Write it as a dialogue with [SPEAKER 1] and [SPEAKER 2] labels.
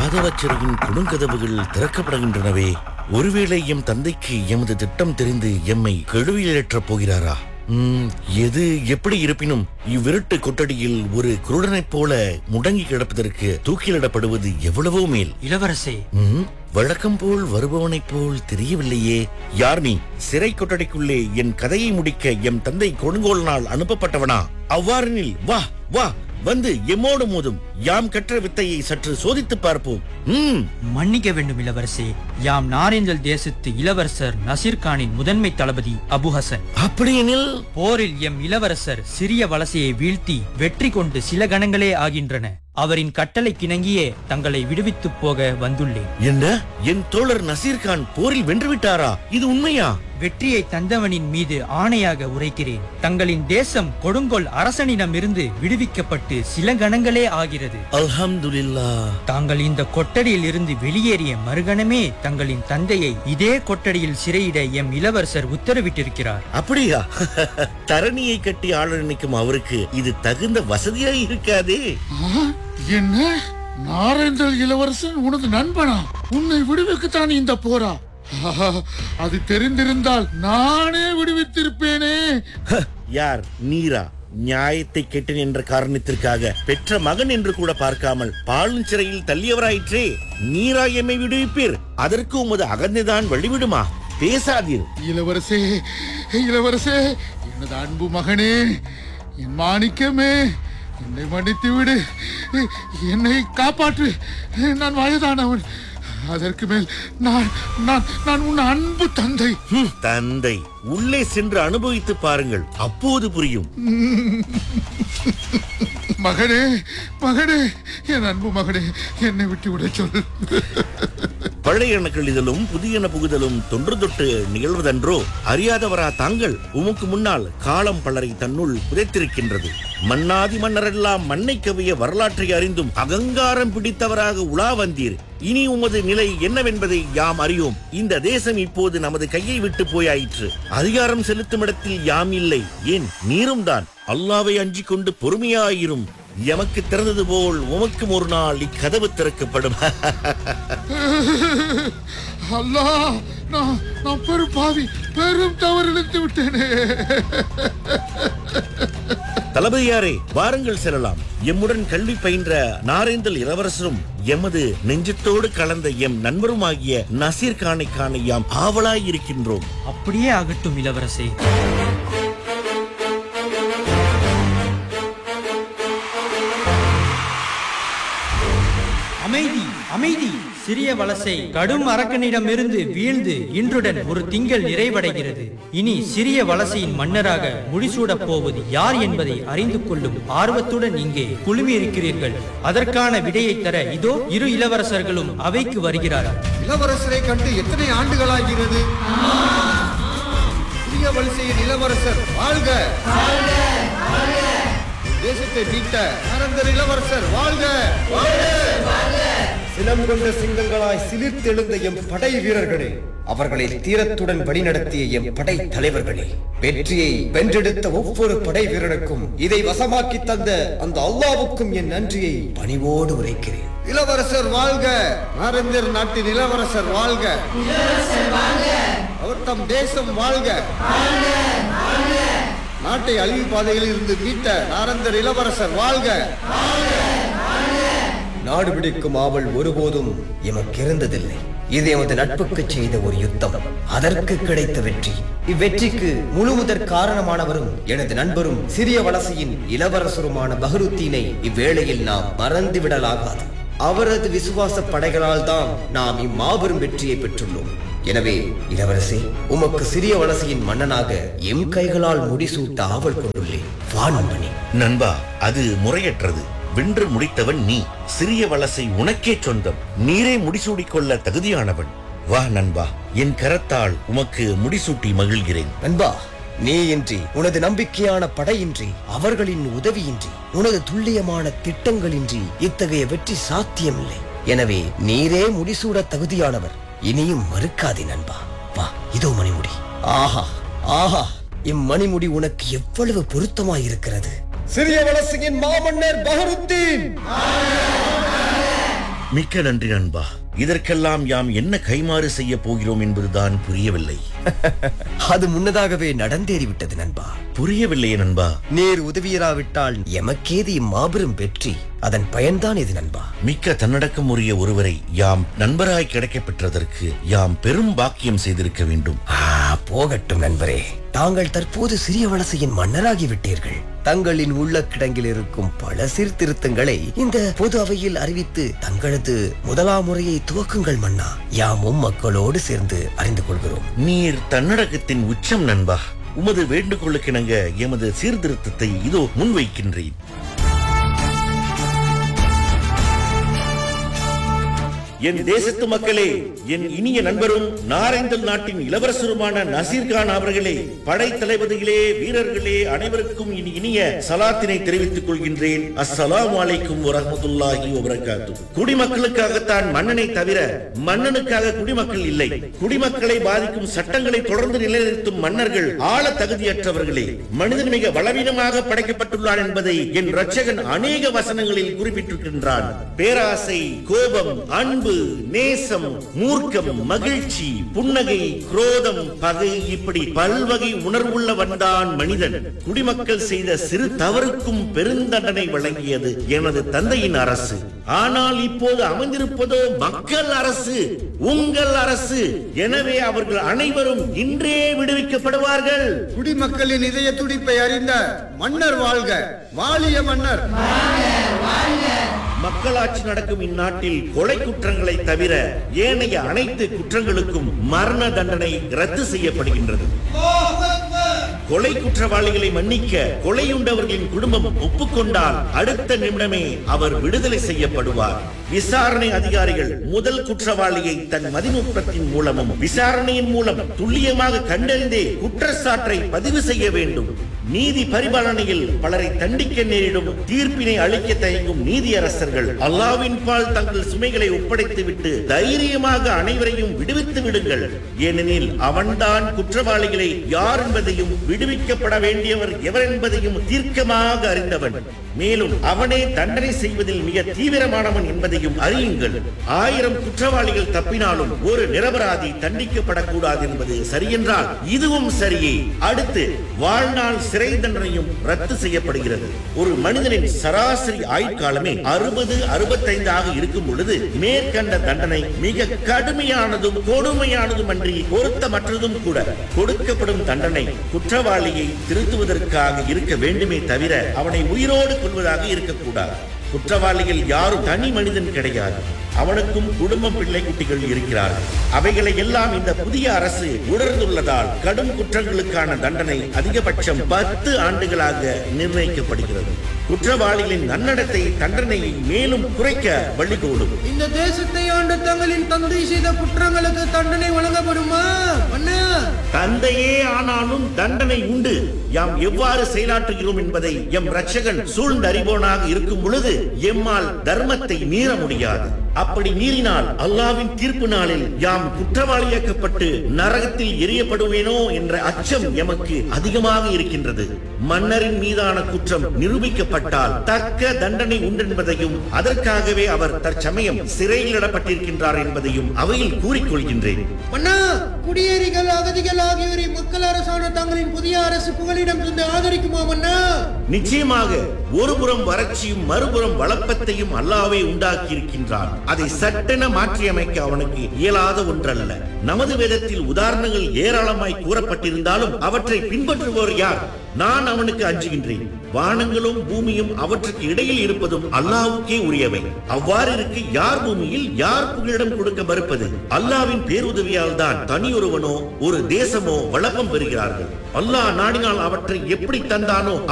[SPEAKER 1] ஆதவச்சரியின் கொடுங்கதவுகள் திறக்கப்படுகின்றனவே ஒருவேளை எம் தந்தைக்கு எமது திட்டம் தெரிந்து எம்மை கெழுவிலேற்றப் போகிறாரா ம், எது எப்படி இருப்பினும் இவ்விருட்டு கொட்டடியில் ஒரு குருடனைப் போல முடங்கி கிடப்பதற்கு தூக்கிலிடப்படுவது எவ்வளவோ மேல்
[SPEAKER 2] இளவரசே
[SPEAKER 1] ம், வழக்கம் போல் வருபவனைப் போல் தெரியவில்லையே யார் நீ சிறை கொட்டடைக்குள்ளே என் கதையை முடிக்க எம் தந்தை கொடுங்கோலனால் அனுப்பப்பட்டவனா அவ்வாறெனில் வா வா வந்து எம்மோடு மோதும் யாம் கற்ற வித்தையை சற்று சோதித்துப் பார்ப்போம் ம்
[SPEAKER 2] மன்னிக்க வேண்டும் இளவரசே யாம் நாரேந்தல் தேசத்து இளவரசர் நசீர் கானின் முதன்மை தளபதி அபு ஹசன்
[SPEAKER 1] அப்படியெனில்
[SPEAKER 2] போரில் எம் இளவரசர் சிறிய வலசையை வீழ்த்தி வெற்றி கொண்டு சில கணங்களே ஆகின்றன அவரின் கட்டளை கிணங்கியே தங்களை விடுவித்துப் போக வந்துள்ளேன்
[SPEAKER 1] என்ன என் தோழர் நசீர் கான் போரில் வென்றுவிட்டாரா இது உண்மையா
[SPEAKER 2] வெற்றியை தந்தவனின் மீது ஆணையாக உரைக்கிறேன் தங்களின் தேசம் கொடுங்கோல் அரசனிடமிருந்து விடுவிக்கப்பட்டு சில கணங்களே ஆகிறது
[SPEAKER 1] அல்ஹம்துலில்லா
[SPEAKER 2] தாங்கள் இந்த கொட்டடியில் இருந்து வெளியேறிய மறுகணமே தங்களின் தந்தையை இதே கொட்டடியில் சிறையிட எம் இளவரசர் உத்தரவிட்டிருக்கிறார்
[SPEAKER 1] அப்படியா தரணியை கட்டி ஆள நினைக்கும் அவருக்கு இது தகுந்த வசதியாய் இருக்காதே
[SPEAKER 3] ஆ, என்ன நாரேந்தல் இளவரசன் உனது நண்பனா உன்னை விடுவிக்கத்தான் இந்த போரா ஆஹா, அது தெரிந்திருந்தால் நானே விடுவித்திருப்பேனே
[SPEAKER 1] ஹ, யார் நீரா நியாயத்தை கெட்டேன் என்ற காரணத்திற்காக பெற்ற மகன் என்று கூட பார்க்காமல் பாலும் சிறையில் தள்ளியவராயிற்றே நீரா எம்மை விடுவிப்பீர் அதற்கு உமது அகந்தைதான் வழிவிடுமா பேசாதீர்
[SPEAKER 3] இளவரசே இளவரசே எனது அன்பு மகனே என் மாணிக்கமே என்னை மன்னித்து விடு என்னை காப்பாற்று நான் வயதானவன் அதற்கு மேல் நான் நான் நான் உன் அன்பு தந்தை
[SPEAKER 1] ஹம், தந்தை உள்ளே சென்று அனுபவித்து பாருங்கள் அப்போது புரியும்
[SPEAKER 3] மகனே மகனே என் அன்பு மகனே என்னை விட்டு விட சொல்
[SPEAKER 1] பழைய கழிதலும் புதியன புகுதலும் தொன்று தொட்டு நிகழ்வதன்றோ அறியாதவரா தாங்கள் உமக்கு முன்னால் காலம் பலரை தன்னுள் புதைத்திருக்கின்றது மன்னாதி மன்னரெல்லாம் மண்ணை கவிய வரலாற்றை அறிந்தும் அகங்காரம் பிடித்தவராக உலா வந்தீர் இனி உமது நிலை என்னவென்பதை யாம் அறியோம் இந்த தேசம் இப்போது நமது கையை விட்டு போயாயிற்று அதிகாரம் செலுத்தும் இடத்தில் யாம் இல்லை ஏன் நீரும் தான் அல்லாவை அஞ்சிக் கொண்டு பொறுமையாயிரும் எமக்கு திறந்தது போல் உமக்கும் ஒரு நாள் இக்கதவு திறக்கப்படும்
[SPEAKER 3] அல்லாஹ் நான் நான் பெரும் பாவி பெரும் தவறிழைத்து விட்டேனே
[SPEAKER 1] தளபதியாரே வாருங்கள் செல்லலாம் எம்முடன் கல்வி பயின்ற நாரேந்தல் இளவரசரும் எமது நெஞ்சத்தோடு கலந்த எம் நண்பருமாகிய நசீர் கானை காண யாம் ஆவலாய் இருக்கின்றோம்
[SPEAKER 2] அப்படியே ஆகட்டும் இளவரசே அமைதி அமைதி சிறிய வலசை கடும் அரக்கனிடமிருந்து வீழ்ந்து இன்றுடன் ஒரு திங்கள் நிறைவடைகிறது இனி சிறிய வலசையின் மன்னராக முடிசூடப் போவது யார் என்பதை அறிந்து கொள்ளும் ஆர்வத்துடன் இங்கே குழுமியிருக்கிறீர்கள் அதற்கான விடையை தர இதோ இரு இளவரசர்களும் அவைக்கு வருகிறார்கள்
[SPEAKER 4] இளவரசரை கண்டு எத்தனை ஆண்டுகளாகிறது புதிய வலிசையின் இளவரசர் வாழ்க தேசத்தை மீட்ட ஆனந்தர் இளவரசர் வாழ்க
[SPEAKER 5] சினம் கொண்ட சிங்கங்களாய் சிலிர்த்தெழுந்த எம் படை வீரர்களே அவர்களை தீரத்துடன் வழிநடத்திய எம் படை தலைவர்களே வெற்றியை வென்றெடுத்த ஒவ்வொரு படை வீரனுக்கும் இதை வசமாக்கி தந்த அந்த அல்லாவுக்கும் என் நன்றியை பணிவோடு உரைக்கிறேன்
[SPEAKER 4] இளவரசர் வாழ்க ஆனந்தர் நாட்டின் இளவரசர் வாழ்க அவர் தம் தேசம் வாழ்க நாட்டை அழிவு பாதையில் இருந்து மீட்ட நாரந்தர் இளவரசர் வாழ்க
[SPEAKER 5] நாடு பிடிக்கும் ஆவல் ஒருபோதும் எமக்கு இருந்ததில்லை இது எமது நட்புக்கு செய்த ஒரு யுத்தம் அதற்கு கிடைத்த வெற்றி இவ்வெற்றிக்கு முழு முதற் காரணமானவரும் எனது நண்பரும் சிறிய வலசையின் இளவரசருமான பஹருத்தீனை இவ்வேளையில் நாம் மறந்துவிடலாகாது அவரது விசுவாச படைகளால் தான் நாம் இம்மாபெரும் வெற்றியை பெற்றுள்ளோம் எனவே இளவரசே உமக்கு சிறிய வலசையின் மன்னனாக எம் கைகளால் முடிசூட்ட ஆவல் கொண்டுள்ளேன் வான்மணி
[SPEAKER 1] நண்பா அது முறையற்றது வென்று முடித்தவன் நீ சிறிய வலசை உனக்கே சொந்தம் நீரே முடிசூடிக் கொள்ள தகுதியானவன் வா நண்பா என் கரத்தால் உமக்கு முடிசூட்டி மகிழ்கிறேன்
[SPEAKER 5] நண்பா நீ இன்றி உனது நம்பிக்கையான படையின்றி அவர்களின் உதவியின்றி உனது துல்லியமான திட்டங்களின்றி இத்தகைய வெற்றி சாத்தியமில்லை எனவே நீரே முடிசூட தகுதியானவர் இனியும் மறுக்காதே நண்பா வா இதோ மணிமுடி ஆஹா ஆஹா இம்மணிமுடி உனக்கு எவ்வளவு பொருத்தமாயிருக்கிறது சிறிய வலசையின் மாமன்னர் பஹருத்தீன்
[SPEAKER 1] மிக்க நன்றி நண்பா இதற்கெல்லாம் யாம் என்ன கைமாறு செய்ய போகிறோம் என்பதுதான் புரியவில்லை
[SPEAKER 5] அது முன்னதாகவே நடந்தேறிவிட்டது நண்பா
[SPEAKER 1] புரியவில்லையே நண்பா
[SPEAKER 5] நேர் உதவியராவிட்டால் எமக்கேது இம்மாபெரும் வெற்றி அதன் பயன்தான் இது நண்பா
[SPEAKER 1] மிக்க தன்னடக்கம் உரிய ஒருவரை யாம் நண்பராய் கிடைக்கப் பெற்றதற்கு யாம் பெரும் பாக்கியம் செய்திருக்க வேண்டும்
[SPEAKER 5] ஆ, போகட்டும் நண்பரே தாங்கள் தற்போது சிறிய வலசையின் மன்னராகி விட்டீர்கள் தங்களின் உள்ள கிடங்கில் இருக்கும் பல சீர்திருத்தங்களை இந்த பொது அவையில் அறிவித்து தங்களது முதலாம் முறையை துவக்குங்கள் மன்னா யாமும் மக்களோடு சேர்ந்து அறிந்து கொள்கிறோம்
[SPEAKER 1] நீர் தன்னடக்கத்தின் உச்சம் நண்பா உமது வேண்டுகோளுக்கிணங்க எமது சீர்திருத்தத்தை இதோ முன்வைக்கின்றேன் என் தேசத்து மக்களே என் இனிய நண்பரும் நாரைந்தல் நாட்டின் இளவரசருமான நசீர்கான் அவர்களே படை தளபதிகளே வீரர்களே அனைவருக்கும் இனி இனிய சலாத்தினை தெரிவித்துக் கொள்கின்றேன் அஸ்ஸலாமு அலைக்கும் வரஹ்மத்துல்லாஹி வபரகாத்து குடிமக்களுக்காகத்தான் மன்னனை தவிர மன்னனுக்காக குடிமக்கள் இல்லை குடிமக்களை பாதிக்கும் சட்டங்களை தொடர்ந்து நிலைநிறுத்தும் மன்னர்கள் ஆள தகுதியற்றவர்களே மனிதன் மிக பலவீனமாக படைக்கப்பட்டுள்ளான் என்பதை என் ரட்சகன் அநேக வசனங்களில் குறிப்பிட்டிருக்கின்றான் பேராசை கோபம் அன்பு நேசம் மூர்க்கம் மகிழ்ச்சி புன்னகை குரோதம் பகை இப்படி பல்வகை உணர்வுள்ளவன் தான் மனிதன் குடிமக்கள் செய்த சிறு தவறுக்கும் பெருந்தண்டனை வழங்கியது எனது தந்தையின் அரசு ஆனால் இப்போது அமைந்திருப்பதோ மக்கள் அரசு உங்கள் அரசு எனவே அவர்கள் அனைவரும் இன்றே விடுவிக்கப்படுவார்கள்
[SPEAKER 4] குடிமக்களின் இதய துடிப்பை அறிந்த மன்னர் வாழ்க வாலிய மன்னர்
[SPEAKER 1] மக்களாட்சி நடக்கும் இந்நாட்டில் கொலை குற்றங்களை தவிர ஏனைய அனைத்து குற்றங்களுக்கும் மரண தண்டனை ரத்து செய்யப்படுகின்றது கொலை குற்றவாளிகளை மன்னிக்க கொலையுண்டவர்களின் குடும்பம் ஒப்புக்கொண்டால் அடுத்த நிமிடமே அவர் விடுதலை செய்யப்படுவார் விசாரணை அதிகாரிகள் முதல் குற்றவாளியை தன் மதிநுட்பத்தின் மூலமும் விசாரணையின் மூலம் துல்லியமாக கண்டறிந்தே குற்றச்சாட்டை பதிவு செய்ய வேண்டும் நீதி பரிபாலனையில் பலரை தண்டிக்க நேரிடும் தீர்ப்பினை அளிக்க தயங்கும் நீதியரசர்கள் அல்லாவின் பால் தங்கள் சுமைகளை ஒப்படைத்துவிட்டு தைரியமாக அனைவரையும் விடுவித்து விடுங்கள் ஏனெனில் அவன்தான் குற்றவாளிகளை யார் என்பதையும் விடுவிக்கப்பட வேண்டியவர் எவர் என்பதையும் தீர்க்கமாக அறிந்தவன் மேலும் அவனே தண்டனை செய்வதில் மிக தீவிரமானவன் என்பதையும் அறியுங்கள் ஆயிரம் குற்றவாளிகள் தப்பினாலும் ஒரு நிரபராதி தண்டிக்கப்படக்கூடாது என்பது சரியென்றால் இதுவும் சரியே அடுத்து வாழ்நாள் சிறை தண்டனையும் ரத்து செய்யப்படுகிறது ஒரு மனிதனின் சராசரி ஆயுட்காலமே அறுபது அறுபத்தைந்து ஆக இருக்கும் பொழுது மேற்கண்ட தண்டனை மிக கடுமையானதும் கொடுமையானதும் அன்றி பொருத்தமற்றதும் கூட கொடுக்கப்படும் தண்டனை குற்றவாளியை திருத்துவதற்காக இருக்க வேண்டுமே தவிர அவனை உயிரோடு கொள்வதாக இருக்கக்கூடாது குற்றவாளிகள் யாரும் தனி மனிதன் கிடையாது அவனுக்கும் குடும்பம் பிள்ளை குட்டிகள் இருக்கிறார்கள் அவைகளை எல்லாம் இந்த புதிய அரசு உணர்ந்துள்ளதால் கடும் குற்றங்களுக்கான தண்டனை அதிகபட்சம் பத்து ஆண்டுகளாக நிர்ணயிக்கப்படுகிறது குற்றவாளிகளின் நன்னடத்தை தண்டனையை மேலும் குறைக்க வழிகோலும்
[SPEAKER 6] இந்த தேசத்தை ஆண்ட தங்களின் தந்தை செய்த குற்றங்களுக்கு தண்டனை வழங்கப்படுமா அண்ணா
[SPEAKER 1] தந்தையே ஆனாலும் தண்டனை உண்டு யாம் எவ்வாறு செயலாற்றுகிறோம் என்பதை எம் ரட்சகன் சூழ்ந்தறிவோனாக இருக்கும் பொழுது எம்மால் தர்மத்தை மீற முடியாது அப்படி மீறினால் அல்லாவின் தீர்ப்பு நாளில் யாம் குற்றவாளியாக்கப்பட்டு நரகத்தில் எரியப்படுவேனோ என்ற அச்சம் எமக்கு அதிகமாக இருக்கின்றது மன்னரின் மீதான குற்றம் நிரூபிக்கப்பட்டால் தக்க தண்டனை உண்டென்பதையும் அதற்காகவே அவர் தற்சமயம் சிறையிலிடப்பட்டிருக்கின்றார் என்பதையும் அவையில் கூறிக்கொள்கின்றேன்
[SPEAKER 6] அண்ணா குடியேறிகள் அகதிகள் ஆகியோரை மக்கள் அரசான தங்களின் புதிய அரசு புகலிடம் தந்து ஆதரிக்குமா அண்ணா
[SPEAKER 1] நிச்சயமாக ஒருபுறம் வறட்சியும் மறுபுறம் வளப்பத்தையும் அல்லாவே உண்டாக்கி இருக்கின்றான் அதை சட்டென மாற்றியமைக்க அவனுக்கு இயலாத ஒன்றல்ல நமது வேதத்தில் உதாரணங்கள் ஏராளமாய் கூறப்பட்டிருந்தாலும் அவற்றை பின்பற்றுவோர் யார் நான் அவனுக்கு அஞ்சுகின்றேன் வானங்களும் பூமியும் அவற்றுக்கு இடையில் இருப்பதும் அல்லாவுக்கே உரியவை அவ்வாறு இருக்க யார் பூமியில் யார் புகலிடம் கொடுக்க மறுப்பது அல்லாவின் பேருதவியால் தான் தனியொருவனோ ஒரு தேசமோ வழக்கம் பெறுகிறார்கள் அல்லாஹ் நாடினால் அவற்றை எப்படி தந்தானோ